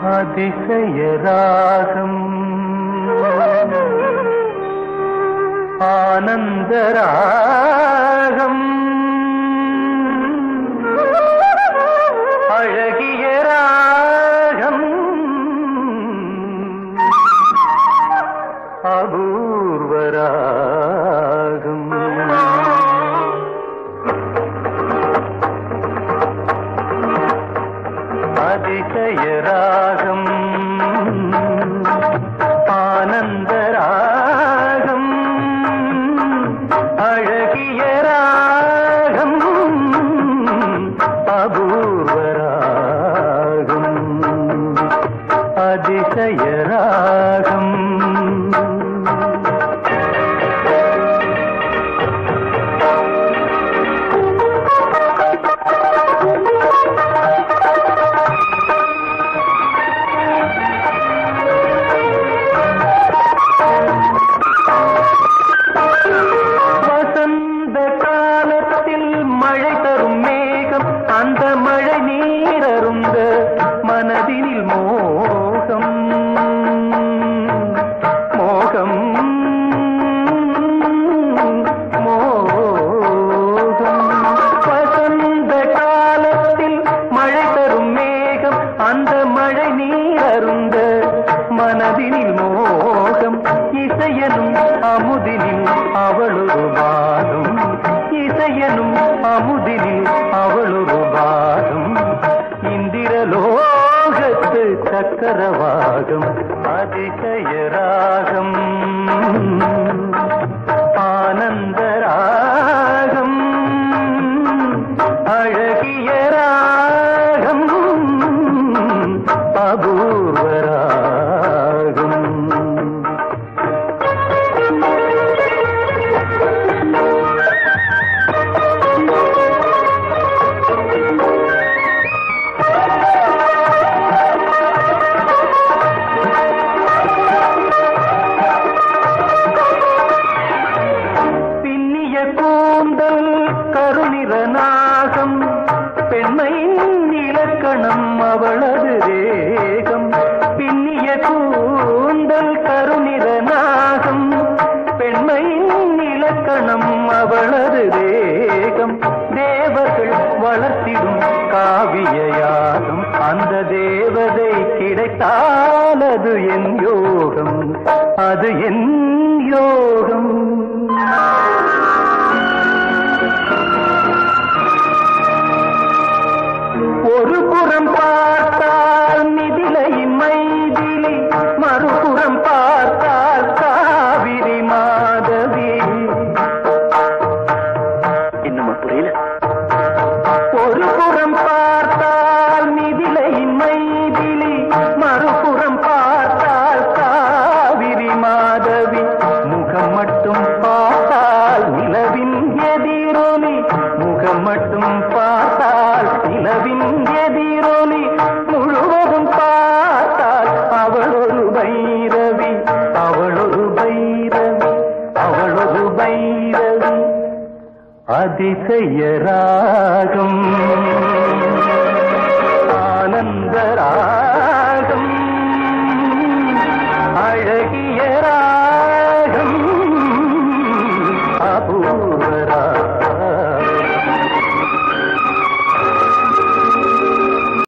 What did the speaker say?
அதிசயராகம் ஆனந்தராகம் அழகிய ராகம் அபூர்வராகம் அதிசயராகம் ஆனந்தராகம் அழகிய ராகம் அபூர்வராகம் அதிசயராகம் வசந்த காலத்தில் மழை தரும் மேகம் அந்த மழை நீரருந்த மனதினில் மோகம் மோகம் மோகம் வசந்த காலத்தில் மழை தரும் மேகம் அந்த மழை நீரருந்த மனதினில் மோகம் இசையனும் அமுதினில் அவளொரு வாதம் இசையனும் அமுதினில் அவளொரு வாதம் இந்திரலோகத்து சக்கரவாகம் அதிசயராகம் ஆனந்தராகம் அழகிய ராகம் அபூர்வராகம் பின்னிய கூந்தல் கருநிற நாகம் பெண்மையின் இலக்கணம் அவளது தேகம் பின்னிய கூந்தல் கருநிற நாகம் பெண்மையின் இலக்கணம் அவளது தேகம் தேவர்கள் வளர்த்திடும் காவிய யாகம் அந்த தேவதை கிடைத்தால் அது என் யோகம் அது என் யோகம் ஒரு புறம் பார்த்தால் மிதிலை மைதிலி மறுபுறம் பார்த்தால் காவிரி மாதவி என்னம்மா புரியல ஒரு புறம் பார்த்தால் மிதிலை மைதிலி மறுபுறம் பார்த்தால் காவிரி மாதவி முகம் மட்டும் பார்த்தால் நிலவின் எதிரொலி முகம் மட்டும் பார்த்தால் நிலவின் எதிரொலி முழுவதும் பார்த்தால் அவளொரு பைரவி அவளொரு பைரவி அவளொரு பைரவி அதிசய ராகம்